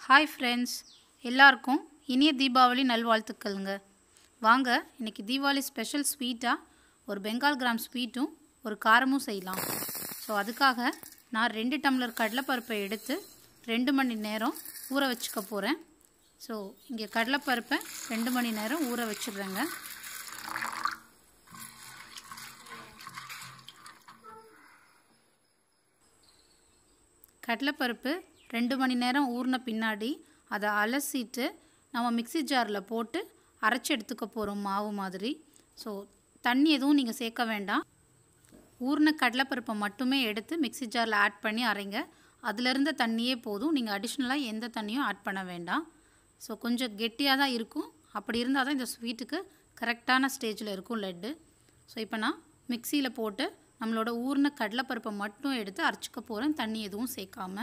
hi friends எல்லாருக்கும் இனிய தீபாவளி நல்வாழ்த்துக்கள்ங்க வாங்க இன்னைக்கு தீபாவளி ஸ்பெஷல் ஸ்வீட்டாக ஒரு பெங்கால் கிராம் ஸ்வீட்டும் ஒரு காரமும் செய்யலாம் ஸோ அதுக்காக நான் ரெண்டு டம்ளர் கடலைப்பருப்பை எடுத்து ரெண்டு மணி நேரம் ஊற வச்சுக்க போகிறேன் ஸோ இங்கே கடலைப்பருப்பை ரெண்டு மணி நேரம் ஊற வச்சிடுறேங்க கடலைப்பருப்பு ரெண்டு மணி நேரம் ஊறின பின்னாடி அதை அலசிட்டு நம்ம மிக்ஸி ஜாரில் போட்டு அரைச்சி எடுத்துக்க போகிறோம் மாவு மாதிரி ஸோ தண்ணி எதுவும் நீங்கள் சேர்க்க வேண்டாம் ஊறின கடலைப்பருப்பை மட்டுமே எடுத்து மிக்ஸி ஜாரில் ஆட் பண்ணி அரைங்க அதில் இருந்த தண்ணியே போதும் நீங்கள் அடிஷ்னலாக எந்த தண்ணியும் ஆட் பண்ண வேண்டாம் ஸோ கொஞ்சம் கெட்டியாக தான் இருக்கும் அப்படி இருந்தால் தான் இந்த ஸ்வீட்டுக்கு கரெக்டான ஸ்டேஜில் இருக்கும் லட்டு ஸோ இப்போ நான் மிக்சியில் போட்டு நம்மளோட ஊறின கடலைப்பருப்பை மட்டும் எடுத்து அரைச்சிக்க போகிறேன் தண்ணி எதுவும் சேர்க்காம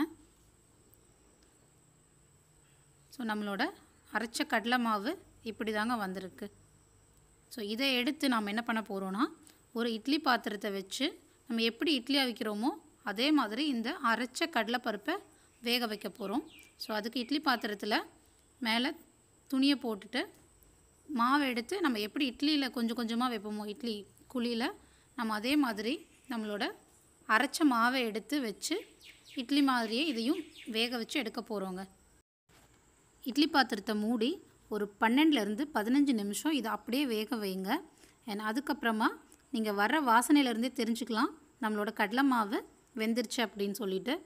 ஸோ நம்மளோட அரைச்ச கடலை மாவு இப்படி தாங்க வந்திருக்கு ஸோ இதை எடுத்து நாம் என்ன பண்ண போகிறோன்னா ஒரு இட்லி பாத்திரத்தை வச்சு நம்ம எப்படி இட்லி அவிக்கிறோமோ அதே மாதிரி இந்த அரைச்ச கடலைப்பருப்பை வேக வைக்க போகிறோம் ஸோ அதுக்கு இட்லி பாத்திரத்தில் மேலே துணியை போட்டுட்டு மாவை எடுத்து நம்ம எப்படி இட்லியில் கொஞ்சம் கொஞ்சமாக வைப்போமோ இட்லி குழியில் நம்ம அதே மாதிரி நம்மளோட அரைச்ச மாவை எடுத்து வச்சு இட்லி மாதிரியே இதையும் வேக வச்சு எடுக்க போகிறோங்க இட்லி பாத்திரத்தை மூடி ஒரு பன்னெண்டுலேருந்து பதினஞ்சு நிமிஷம் இதை அப்படியே வேக வைங்க அண்ட் அதுக்கப்புறமா நீங்கள் வர்ற வாசனையிலேருந்தே தெரிஞ்சுக்கலாம் நம்மளோட கடலை மாவு வெந்துருச்சு அப்படின்னு சொல்லிட்டு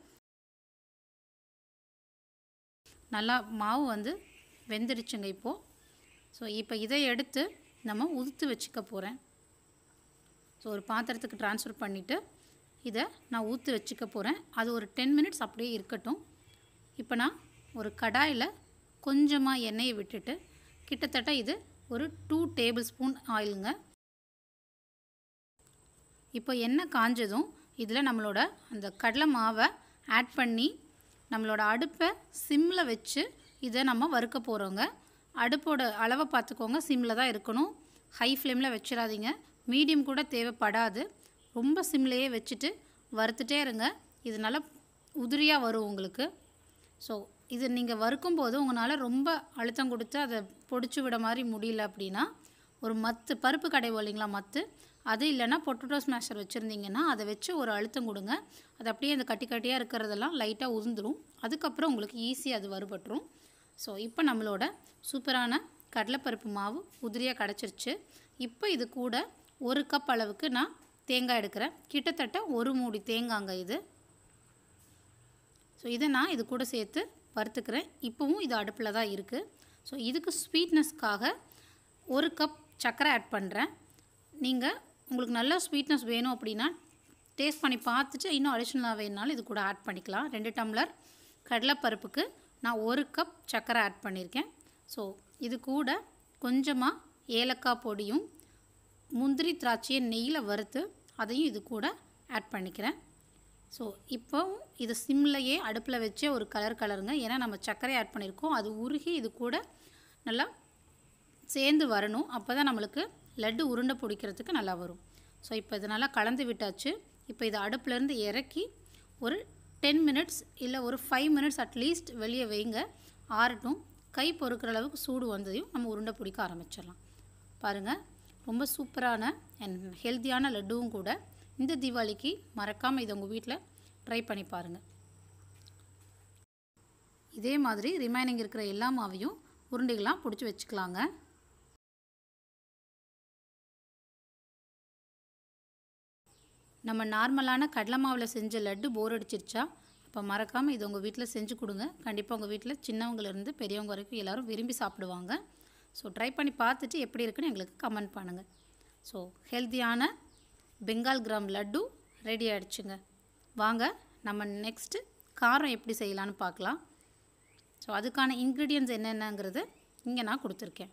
நல்லா மாவு வந்து வெந்துருச்சுங்க இப்போது ஸோ இப்போ இதை எடுத்து நம்ம உதுத்து வச்சுக்க போகிறேன் ஸோ ஒரு பாத்திரத்துக்கு ட்ரான்ஸ்ஃபர் பண்ணிவிட்டு இதை நான் ஊற்றி வச்சுக்க போகிறேன் அது ஒரு டென் மினிட்ஸ் அப்படியே இருக்கட்டும் இப்போ நான் ஒரு கடாயில் கொஞ்சமாக எண்ணெயை விட்டுட்டு கிட்டத்தட்ட இது ஒரு டூ டேபிள் ஸ்பூன் ஆயிலுங்க இப்போ எண்ணெய் காஞ்சதும் இதில் நம்மளோட அந்த கடலை மாவை ஆட் பண்ணி நம்மளோட அடுப்பை சிம்மில் வச்சு இதை நம்ம வறுக்க போகிறோங்க அடுப்போட அளவை பார்த்துக்கோங்க சிம்மில் தான் இருக்கணும் ஹை ஃப்ளேமில் வச்சிடாதீங்க மீடியம் கூட தேவைப்படாது ரொம்ப சிம்லேயே வச்சுட்டு வறுத்துட்டே இருங்க இது நல்லா உதிரியாக வரும் உங்களுக்கு ஸோ இது நீங்கள் வறுக்கும் போது உங்களால் ரொம்ப அழுத்தம் கொடுத்து அதை பொடிச்சு விட மாதிரி முடியல அப்படின்னா ஒரு மத்து பருப்பு கடைவோம் இல்லைங்களா மத்து அது இல்லைன்னா பொட்டேட்டோ ஸ்மேஷர் வச்சுருந்தீங்கன்னா அதை வச்சு ஒரு அழுத்தம் கொடுங்க அது அப்படியே அந்த கட்டி கட்டியாக இருக்கிறதெல்லாம் லைட்டாக உதிர்ந்துடும் அதுக்கப்புறம் உங்களுக்கு ஈஸியாக அது வறுபட்டுரும் ஸோ இப்போ நம்மளோட சூப்பரான கடலைப்பருப்பு மாவு உதிரியாக கிடச்சிருச்சு இப்போ இது கூட ஒரு கப் அளவுக்கு நான் தேங்காய் எடுக்கிறேன் கிட்டத்தட்ட ஒரு மூடி தேங்காங்க இது ஸோ இதை நான் இது கூட சேர்த்து வறுத்துக்கிறேன் இப்போவும் இது அடுப்பில் தான் இருக்குது ஸோ இதுக்கு ஸ்வீட்னஸ்க்காக ஒரு கப் சர்க்கரை ஆட் பண்ணுறேன் நீங்கள் உங்களுக்கு நல்ல ஸ்வீட்னஸ் வேணும் அப்படின்னா டேஸ்ட் பண்ணி பார்த்துட்டு இன்னும் அடிஷ்னலாக வேணுனாலும் இது கூட ஆட் பண்ணிக்கலாம் ரெண்டு டம்ளர் கடலைப்பருப்புக்கு நான் ஒரு கப் சர்க்கரை ஆட் பண்ணியிருக்கேன் ஸோ இது கூட கொஞ்சமாக ஏலக்காய் பொடியும் முந்திரி திராட்சையை நெய்யில் வறுத்து அதையும் இது கூட ஆட் பண்ணிக்கிறேன் ஸோ இப்போ இது சிம்லையே அடுப்பில் வச்சே ஒரு கலர் கலருங்க ஏன்னா நம்ம சர்க்கரை ஆட் பண்ணியிருக்கோம் அது உருகி இது கூட நல்லா சேர்ந்து வரணும் அப்போ தான் நம்மளுக்கு லட்டு உருண்டை பிடிக்கிறதுக்கு நல்லா வரும் ஸோ இப்போ இது நல்லா கலந்து விட்டாச்சு இப்போ இதை அடுப்புலேருந்து இறக்கி ஒரு டென் மினிட்ஸ் இல்லை ஒரு ஃபைவ் மினிட்ஸ் அட்லீஸ்ட் வெளியே வைங்க ஆறட்டும் கை பொறுக்கிற அளவுக்கு சூடு வந்ததையும் நம்ம உருண்டை பிடிக்க ஆரம்பிச்சிடலாம் பாருங்கள் ரொம்ப சூப்பரான அண்ட் ஹெல்த்தியான லட்டுவும் கூட இந்த தீபாவளிக்கு மறக்காமல் இதை உங்கள் வீட்டில் ட்ரை பண்ணி பாருங்கள் இதே மாதிரி ரிமைனிங் இருக்கிற எல்லா மாவையும் உருண்டைகளாக பிடிச்சி வச்சுக்கலாங்க நம்ம நார்மலான கடலை மாவில் செஞ்ச லட்டு போர் அடிச்சிருச்சா அப்போ மறக்காமல் இது உங்கள் வீட்டில் செஞ்சு கொடுங்க கண்டிப்பாக உங்கள் வீட்டில் சின்னவங்கலேருந்து பெரியவங்க வரைக்கும் எல்லோரும் விரும்பி சாப்பிடுவாங்க ஸோ ட்ரை பண்ணி பார்த்துட்டு எப்படி இருக்குன்னு எங்களுக்கு கமெண்ட் பண்ணுங்கள் ஸோ ஹெல்த்தியான பெங்கால் கிராம் லட்டு ரெடி ஆகிடுச்சுங்க வாங்க நம்ம நெக்ஸ்ட்டு காரம் எப்படி செய்யலான்னு பார்க்கலாம் ஸோ அதுக்கான இன்க்ரீடியன்ஸ் என்னென்னங்கிறது இங்கே நான் கொடுத்துருக்கேன்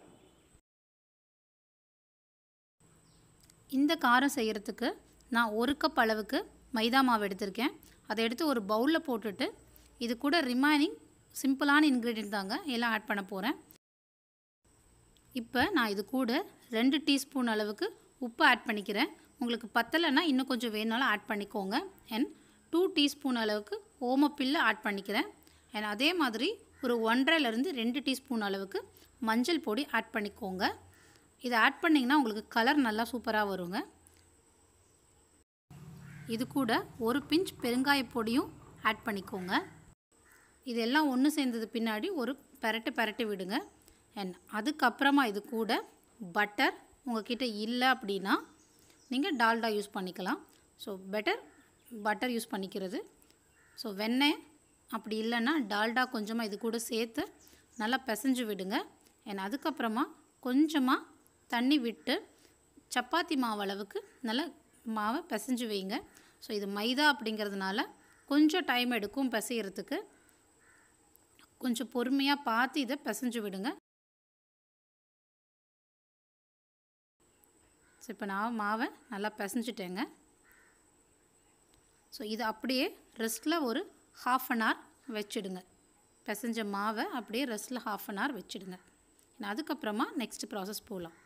இந்த காரம் செய்கிறதுக்கு நான் ஒரு கப் அளவுக்கு மைதா மாவு எடுத்திருக்கேன் அதை எடுத்து ஒரு பவுலில் போட்டுட்டு இது கூட ரிமைனிங் சிம்பிளான இன்க்ரீடியன்ட் தாங்க எல்லாம் ஆட் பண்ண போகிறேன் இப்போ நான் இது கூட ரெண்டு டீஸ்பூன் அளவுக்கு உப்பு ஆட் பண்ணிக்கிறேன் உங்களுக்கு பத்தலைன்னா இன்னும் கொஞ்சம் வேணாலும் ஆட் பண்ணிக்கோங்க அண்ட் டூ டீஸ்பூன் அளவுக்கு ஓமப்பில்லை ஆட் பண்ணிக்கிறேன் அண்ட் அதே மாதிரி ஒரு ஒன்றரைலேருந்து ரெண்டு டீஸ்பூன் அளவுக்கு மஞ்சள் பொடி ஆட் பண்ணிக்கோங்க இதை ஆட் பண்ணிங்கன்னா உங்களுக்கு கலர் நல்லா சூப்பராக வருங்க இது கூட ஒரு பிஞ்ச் பெருங்காய பொடியும் ஆட் பண்ணிக்கோங்க இதெல்லாம் ஒன்று சேர்ந்தது பின்னாடி ஒரு பெரட்டு பெரட்டு விடுங்க அண்ட் அதுக்கப்புறமா இது கூட பட்டர் உங்ககிட்ட இல்லை அப்படின்னா நீங்கள் டால்டா யூஸ் பண்ணிக்கலாம் ஸோ பெட்டர் பட்டர் யூஸ் பண்ணிக்கிறது ஸோ வெண்ணெய் அப்படி இல்லைன்னா டால்டா கொஞ்சமாக இது கூட சேர்த்து நல்லா பிசைஞ்சு விடுங்க அண்ட் அதுக்கப்புறமா கொஞ்சமாக தண்ணி விட்டு சப்பாத்தி மாவு அளவுக்கு நல்லா மாவை பிசைஞ்சு வைங்க ஸோ இது மைதா அப்படிங்கிறதுனால கொஞ்சம் டைம் எடுக்கும் பிசைகிறதுக்கு கொஞ்சம் பொறுமையாக பார்த்து இதை பிசைஞ்சு விடுங்க ஸோ இப்போ நான் மாவை நல்லா பிசைஞ்சிட்டேங்க ஸோ இது அப்படியே ரெஸ்ட்டில் ஒரு ஹாஃப் அன் ஹவர் வச்சுடுங்க பிசைஞ்ச மாவை அப்படியே ரெஸ்ட்டில் ஹாஃப் அன் ஹவர் வச்சுடுங்க அதுக்கப்புறமா நெக்ஸ்ட் ப்ராசஸ் போகலாம்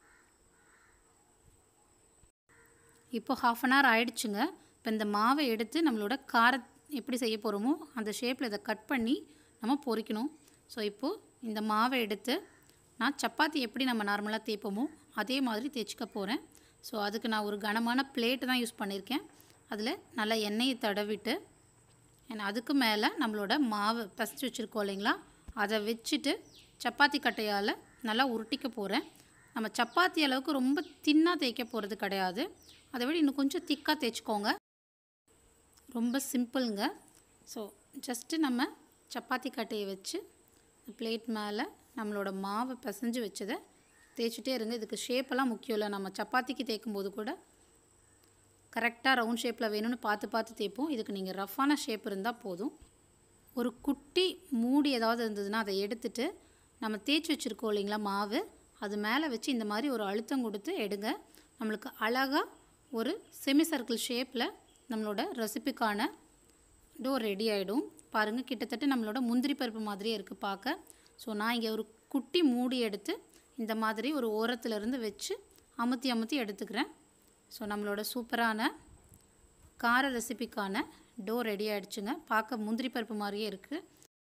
இப்போ ஹாஃப் அன் ஹவர் ஆயிடுச்சுங்க இப்போ இந்த மாவை எடுத்து நம்மளோட கார எப்படி செய்ய போகிறோமோ அந்த ஷேப்பில் இதை கட் பண்ணி நம்ம பொரிக்கணும் ஸோ இப்போது இந்த மாவை எடுத்து நான் சப்பாத்தி எப்படி நம்ம நார்மலாக தேய்ப்போமோ அதே மாதிரி தேய்ச்சிக்க போகிறேன் ஸோ அதுக்கு நான் ஒரு கனமான பிளேட்டு தான் யூஸ் பண்ணியிருக்கேன் அதில் நல்லா எண்ணெயை தடவிட்டு அண்ட் அதுக்கு மேலே நம்மளோட மாவு பசிச்சு வச்சுருக்கோம் இல்லைங்களா அதை வச்சுட்டு சப்பாத்தி கட்டையால் நல்லா உருட்டிக்க போகிறேன் நம்ம சப்பாத்தி அளவுக்கு ரொம்ப தின்னாக தேய்க்க போகிறது கிடையாது அதை விட இன்னும் கொஞ்சம் திக்காக தேய்ச்சிக்கோங்க ரொம்ப சிம்பிளுங்க ஸோ ஜஸ்ட்டு நம்ம சப்பாத்தி கட்டையை வச்சு பிளேட் மேலே நம்மளோட மாவை பிசைஞ்சு வச்சதை தேய்ச்சிட்டே இருங்க இதுக்கு ஷேப்பெல்லாம் முக்கியம் இல்லை நம்ம சப்பாத்திக்கு தேய்க்கும் போது கூட கரெக்டாக ரவுண்ட் ஷேப்பில் வேணும்னு பார்த்து பார்த்து தேய்ப்போம் இதுக்கு நீங்கள் ரஃப்பான ஷேப் இருந்தால் போதும் ஒரு குட்டி மூடி ஏதாவது இருந்ததுன்னா அதை எடுத்துட்டு நம்ம தேய்ச்சி வச்சுருக்கோம் இல்லைங்களா மாவு அது மேலே வச்சு இந்த மாதிரி ஒரு அழுத்தம் கொடுத்து எடுங்க நம்மளுக்கு அழகாக ஒரு செமி சர்க்கிள் ஷேப்பில் நம்மளோட ரெசிபிக்கான டோ ரெடி ஆகிடும் பாருங்கள் கிட்டத்தட்ட நம்மளோட முந்திரி பருப்பு மாதிரியே இருக்குது பார்க்க ஸோ நான் இங்கே ஒரு குட்டி மூடி எடுத்து இந்த மாதிரி ஒரு ஓரத்துலேருந்து வச்சு அமுத்தி அமுத்தி எடுத்துக்கிறேன் ஸோ நம்மளோட சூப்பரான கார ரெசிபிக்கான டோ ரெடி ஆகிடுச்சுங்க பார்க்க முந்திரி பருப்பு மாதிரியே இருக்குது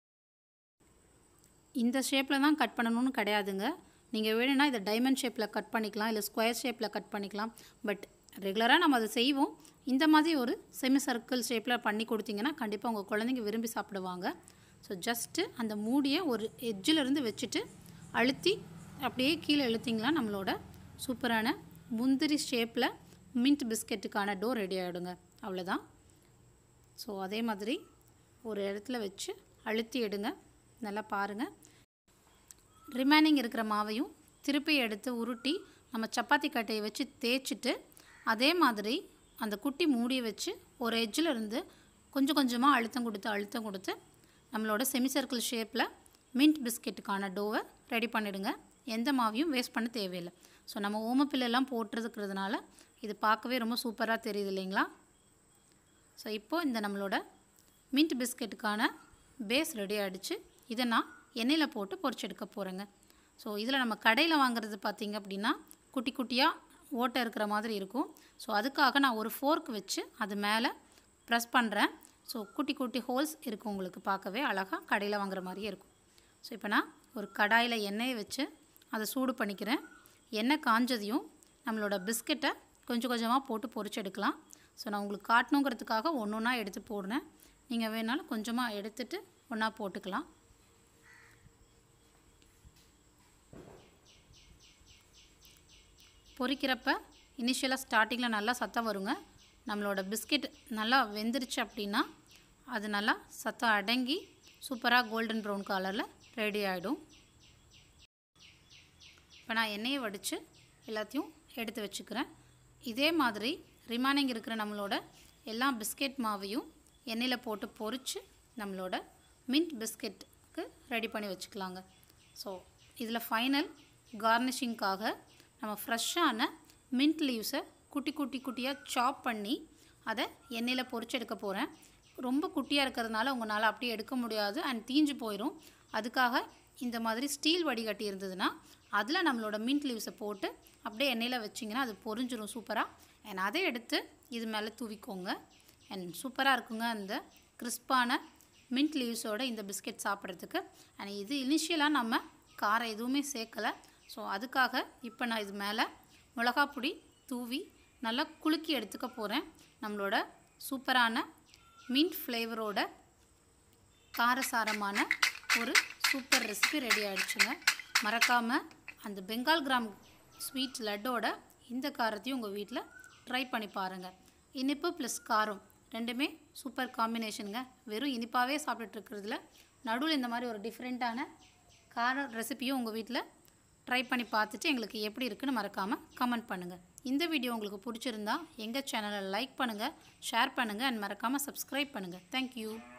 இந்த ஷேப்பில் தான் கட் பண்ணணும்னு கிடையாதுங்க நீங்கள் வேணும்னா இதை டைமண்ட் ஷேப்பில் கட் பண்ணிக்கலாம் இல்லை ஸ்கொயர் ஷேப்பில் கட் பண்ணிக்கலாம் பட் ரெகுலராக நம்ம அதை செய்வோம் இந்த மாதிரி ஒரு செமி சர்க்கிள் ஷேப்பில் பண்ணி கொடுத்தீங்கன்னா கண்டிப்பாக உங்கள் குழந்தைங்க விரும்பி சாப்பிடுவாங்க ஸோ ஜஸ்ட்டு அந்த மூடியை ஒரு எட்ஜிலிருந்து வச்சுட்டு அழுத்தி அப்படியே கீழே இழுத்திங்களா நம்மளோட சூப்பரான முந்திரி ஷேப்பில் மின்ட் பிஸ்கெட்டுக்கான டோ ரெடி ஆகிடுங்க அவ்வளோதான் ஸோ அதே மாதிரி ஒரு இடத்துல வச்சு அழுத்தி எடுங்க நல்லா பாருங்கள் ரிமைனிங் இருக்கிற மாவையும் திருப்பி எடுத்து உருட்டி நம்ம சப்பாத்தி கட்டையை வச்சு தேய்ச்சிட்டு அதே மாதிரி அந்த குட்டி மூடியை வச்சு ஒரு எட்ஜில் இருந்து கொஞ்சம் கொஞ்சமாக அழுத்தம் கொடுத்து அழுத்தம் கொடுத்து நம்மளோட செமி சர்க்கிள் ஷேப்பில் மின்ட் பிஸ்கெட்டுக்கான டோவை ரெடி பண்ணிவிடுங்க எந்த மாவையும் வேஸ்ட் பண்ண தேவையில்லை ஸோ நம்ம ஓமப்பில்லெல்லாம் போட்டுருக்கிறதுனால இது பார்க்கவே ரொம்ப சூப்பராக தெரியுது இல்லைங்களா ஸோ இப்போது இந்த நம்மளோட மின்ட் பிஸ்கெட்டுக்கான பேஸ் ரெடி ஆகிடுச்சு இதை நான் எண்ணெயில் போட்டு பொரிச்செடுக்க போகிறேங்க ஸோ இதில் நம்ம கடையில் வாங்குறது பார்த்திங்க அப்படின்னா குட்டி குட்டியாக ஓட்டை இருக்கிற மாதிரி இருக்கும் ஸோ அதுக்காக நான் ஒரு ஃபோர்க் வச்சு அது மேலே ப்ரெஸ் பண்ணுறேன் ஸோ குட்டி குட்டி ஹோல்ஸ் இருக்கும் உங்களுக்கு பார்க்கவே அழகாக கடையில் வாங்குற மாதிரியே இருக்கும் ஸோ இப்போ நான் ஒரு கடாயில் எண்ணெயை வச்சு அதை சூடு பண்ணிக்கிறேன் எண்ணெய் காஞ்சதையும் நம்மளோட பிஸ்கெட்டை கொஞ்சம் கொஞ்சமாக போட்டு பொரிச்சு எடுக்கலாம் ஸோ நான் உங்களுக்கு காட்டணுங்கிறதுக்காக ஒன்று ஒன்றா எடுத்து போடுறேன் நீங்கள் வேணாலும் கொஞ்சமாக எடுத்துட்டு ஒன்றா போட்டுக்கலாம் பொரிக்கிறப்ப இனிஷியலாக ஸ்டார்டிங்கில் நல்லா சத்தம் வருங்க நம்மளோட பிஸ்கெட் நல்லா வெந்துருச்சு அப்படின்னா அது நல்லா சத்தம் அடங்கி சூப்பராக கோல்டன் ப்ரௌன் கலரில் ரெடி ஆகிடும் இப்போ நான் எண்ணெயை வடித்து எல்லாத்தையும் எடுத்து வச்சுக்கிறேன் இதே மாதிரி ரிமைனிங் இருக்கிற நம்மளோட எல்லா பிஸ்கெட் மாவையும் எண்ணெயில் போட்டு பொரித்து நம்மளோட மின்ட் பிஸ்கெட்டுக்கு ரெடி பண்ணி வச்சுக்கலாங்க ஸோ இதில் ஃபைனல் கார்னிஷிங்க்காக நம்ம ஃப்ரெஷ்ஷான மின்ட் லீவ்ஸை குட்டி குட்டி குட்டியாக சாப் பண்ணி அதை எண்ணெயில் பொரிச்சு எடுக்க போகிறேன் ரொம்ப குட்டியாக இருக்கிறதுனால உங்களால் அப்படியே எடுக்க முடியாது அண்ட் தீஞ்சு போயிடும் அதுக்காக இந்த மாதிரி ஸ்டீல் வடிகட்டி இருந்ததுன்னா அதில் நம்மளோட மின்ட் லீவ்ஸை போட்டு அப்படியே எண்ணெயில் வச்சிங்கன்னா அது பொரிஞ்சிரும் சூப்பராக அண்ட் அதை எடுத்து இது மேலே தூவிக்கோங்க அண்ட் சூப்பராக இருக்குங்க அந்த கிறிஸ்பான மின்ட் லீவ்ஸோட இந்த பிஸ்கெட் சாப்பிட்றதுக்கு அண்ட் இது இனிஷியலாக நம்ம காரம் எதுவுமே சேர்க்கலை ஸோ அதுக்காக இப்போ நான் இது மேலே மிளகாப்பொடி தூவி நல்லா குலுக்கி எடுத்துக்க போகிறேன் நம்மளோட சூப்பரான மின்ட் ஃப்ளேவரோட காரசாரமான ஒரு சூப்பர் ரெசிபி ரெடி ஆகிடுச்சுங்க மறக்காமல் அந்த பெங்கால் கிராம் ஸ்வீட் லட்டோட இந்த காரத்தையும் உங்கள் வீட்டில் ட்ரை பண்ணி பாருங்கள் இனிப்பு ப்ளஸ் காரம் ரெண்டுமே சூப்பர் காம்பினேஷனுங்க வெறும் இனிப்பாகவே சாப்பிட்டுட்டு இருக்கிறதுல நடுவில் இந்த மாதிரி ஒரு டிஃப்ரெண்ட்டான கார ரெசிபியும் உங்கள் வீட்டில் ட்ரை பண்ணி பார்த்துட்டு எங்களுக்கு எப்படி இருக்குன்னு மறக்காமல் கமெண்ட் பண்ணுங்கள் இந்த வீடியோ உங்களுக்கு பிடிச்சிருந்தா எங்கள் சேனலை லைக் பண்ணுங்கள் ஷேர் பண்ணுங்கள் அண்ட் மறக்காமல் சப்ஸ்கிரைப் பண்ணுங்கள் தேங்க்யூ